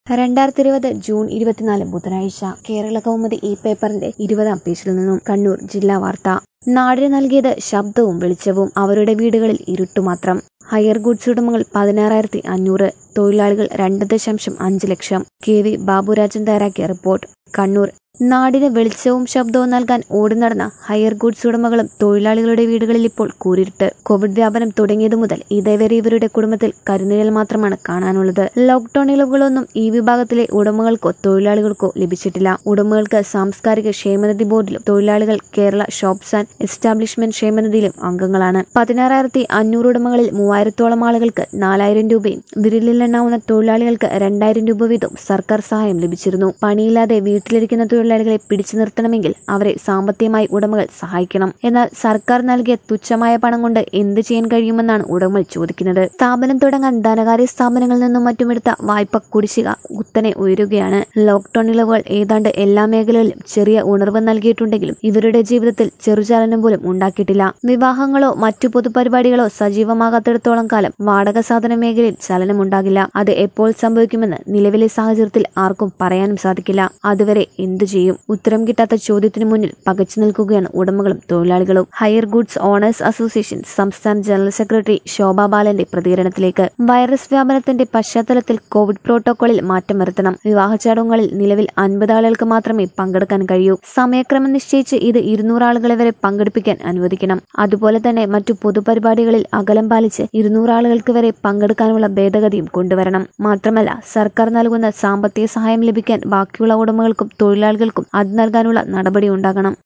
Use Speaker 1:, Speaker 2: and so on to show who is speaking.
Speaker 1: രണ്ടായിരത്തി ഇരുപത് ജൂൺ ഇരുപത്തിനാല് ബുധനാഴ്ച കേരള കൗമുദി ഈ പേപ്പറിന്റെ ഇരുപതാം പേജിൽ നിന്നും കണ്ണൂർ ജില്ലാ വാർത്ത നാടിന് നൽകിയത് ശബ്ദവും വെളിച്ചവും അവരുടെ വീടുകളിൽ ഇരുട്ടുമാത്രം ഹയർ ഗുഡ്സ് ഉടമകൾ പതിനാറായിരത്തി അഞ്ഞൂറ് തൊഴിലാളികൾ രണ്ട് ദശാംശം അഞ്ച് ലക്ഷം കെ വി ബാബുരാജൻ തയ്യാറാക്കിയ റിപ്പോർട്ട് കണ്ണൂർ നാടിന് വെളിച്ചവും ശബ്ദവും നൽകാൻ ഓടി നടന്ന ഹയർ ഗുഡ്സ് ഉടമകളും തൊഴിലാളികളുടെ വീടുകളിൽ ഇപ്പോൾ കൂരിരുട്ട് കോവിഡ് വ്യാപനം തുടങ്ങിയതു മുതൽ ഇതേവരെ ഇവരുടെ കുടുംബത്തിൽ കരുനിഴൽ മാത്രമാണ് കാണാനുള്ളത് ലോക്ഡൌൺ ഇളവുകളൊന്നും ഈ വിഭാഗത്തിലെ ഉടമകൾക്കോ തൊഴിലാളികൾക്കോ ലഭിച്ചിട്ടില്ല ഉടമകൾക്ക് സാംസ്കാരിക ക്ഷേമനിധി ബോർഡിലും തൊഴിലാളികൾ കേരള ഷോപ്സ് ആൻഡ് എസ്റ്റാബ്ലിഷ്മെന്റ് ക്ഷേമനിധിയിലും അംഗങ്ങളാണ് പതിനാറായിരത്തി അഞ്ഞൂറ് ഉടമകളിൽ മൂവായിരത്തോളം ആളുകൾക്ക് നാലായിരം രൂപയും വിരലിലെണ്ണാവുന്ന തൊഴിലാളികൾക്ക് രണ്ടായിരം രൂപ വീതം സർക്കാർ സഹായം ലഭിച്ചിരുന്നു പണിയില്ലാതെ വീട്ടിലിരിക്കുന്ന തൊഴിലാളികളെ പിടിച്ചു നിർത്തണമെങ്കിൽ അവരെ സാമ്പത്തികമായി ഉടമകൾ സഹായിക്കണം എന്നാൽ സർക്കാർ നൽകിയ തുച്ഛമായ പണം കൊണ്ട് എന്ത് ചെയ്യാൻ കഴിയുമെന്നാണ് ഉടമകൾ ചോദിക്കുന്നത് സ്ഥാപനം തുടങ്ങാൻ ധനകാര്യ സ്ഥാപനങ്ങളിൽ നിന്നും മറ്റുമെടുത്ത വായ്പ കുടിശ്ശിക കുത്തനെ ഉയരുകയാണ് ലോക്ഡൌൺ ഇളവുകൾ ഏതാണ്ട് എല്ലാ മേഖലകളിലും ചെറിയ ഉണർവ് നൽകിയിട്ടുണ്ടെങ്കിലും ഇവരുടെ ജീവിതത്തിൽ ചെറുചലനം പോലും ഉണ്ടാക്കിയിട്ടില്ല വിവാഹങ്ങളോ മറ്റു പൊതുപരിപാടികളോ സജീവമാകാത്തിടത്തോളം കാലം വാടക സാധന മേഖലയിൽ ചലനമുണ്ടാകില്ല അത് എപ്പോൾ സംഭവിക്കുമെന്ന് നിലവിലെ സാഹചര്യത്തിൽ ആർക്കും പറയാനും സാധിക്കില്ല അതുവരെ എന്തു ചെയ്യും ഉത്തരം കിട്ടാത്ത ചോദ്യത്തിനു മുന്നിൽ പകച്ചു നിൽക്കുകയാണ് ഉടമകളും തൊഴിലാളികളും ഹയർ ഗുഡ്സ് ഓണേഴ്സ് അസോസിയേഷൻ സംസ്ഥാന ജനറൽ സെക്രട്ടറി ശോഭ ബാലന്റെ പ്രതികരണത്തിലേക്ക് വൈറസ് വ്യാപനത്തിന്റെ പശ്ചാത്തലത്തിൽ കോവിഡ് പ്രോട്ടോകോളിൽ മാറ്റം വരുത്തണം വിവാഹ ചടങ്ങുകളിൽ നിലവിൽ അൻപത് ആളുകൾക്ക് മാത്രമേ പങ്കെടുക്കാൻ കഴിയൂ സമയക്രമം നിശ്ചയിച്ച് ഇത് ഇരുന്നൂറ് ആളുകളെ വരെ പങ്കെടുപ്പിക്കാൻ അനുവദിക്കണം അതുപോലെ തന്നെ മറ്റു പൊതുപരിപാടികളിൽ അകലം പാലിച്ച് ഇരുന്നൂറ് ആളുകൾക്ക് വരെ പങ്കെടുക്കാനുള്ള ഭേദഗതിയും കൊണ്ടുവരണം മാത്രമല്ല സർക്കാർ നൽകുന്ന സാമ്പത്തിക സഹായം ലഭിക്കാൻ ബാക്കിയുള്ള ഉടമകൾക്കും തൊഴിലാളികൾക്കും അത് നൽകാനുള്ള നടപടി ഉണ്ടാകണം